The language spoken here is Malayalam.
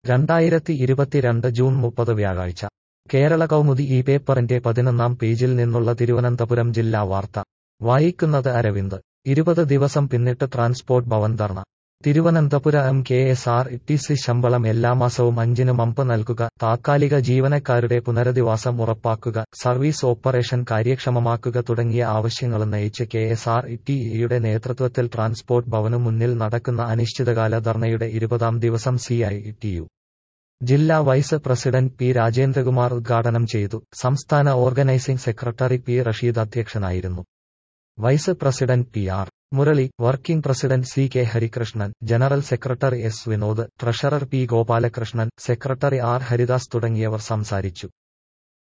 രണ്ടായിരത്തി ഇരുപത്തിരണ്ട് ജൂൺ മുപ്പത് വ്യാഴാഴ്ച കേരള കൗമുദി ഈ പേപ്പറിന്റെ പതിനൊന്നാം പേജിൽ നിന്നുള്ള തിരുവനന്തപുരം ജില്ലാ വാർത്ത വായിക്കുന്നത് അരവിന്ദ് ഇരുപത് ദിവസം പിന്നിട്ട് transport Bhavan dharna Thiruvananthapuram M K S R T C ശമ്പളം എല്ലാ മാസവും അഞ്ചിന് മമ്പ് നൽകുക താത്കാലിക ജീവനക്കാരുടെ പുനരധിവാസം ഉറപ്പാക്കുക സർവീസ് ഓപ്പറേഷൻ കാര്യക്ഷമമാക്കുക തുടങ്ങിയ ആവശ്യങ്ങൾ നയിച്ച് കെ എസ് ആർ ടി യുടെ നേതൃത്വത്തിൽ ട്രാൻസ്പോർട്ട് ഭവനു മുന്നിൽ നടക്കുന്ന അനിശ്ചിതകാല ധർണയുടെ ഇരുപതാം ദിവസം സി ഐ ടി യു ജില്ലാ വൈസ് പ്രസിഡന്റ് പി രാജേന്ദ്രകുമാർ ഉദ്ഘാടനം ചെയ്തു സംസ്ഥാന ഓർഗനൈസിംഗ് സെക്രട്ടറി പി റഷീദ് അധ്യക്ഷനായിരുന്നു vice president P R Murali working president C K Harikrishnan general secretary S Vinod treasurer P Gopalakrishnan secretary R Haridas തുടങ്ങിയവർ സംസാരിച്ചു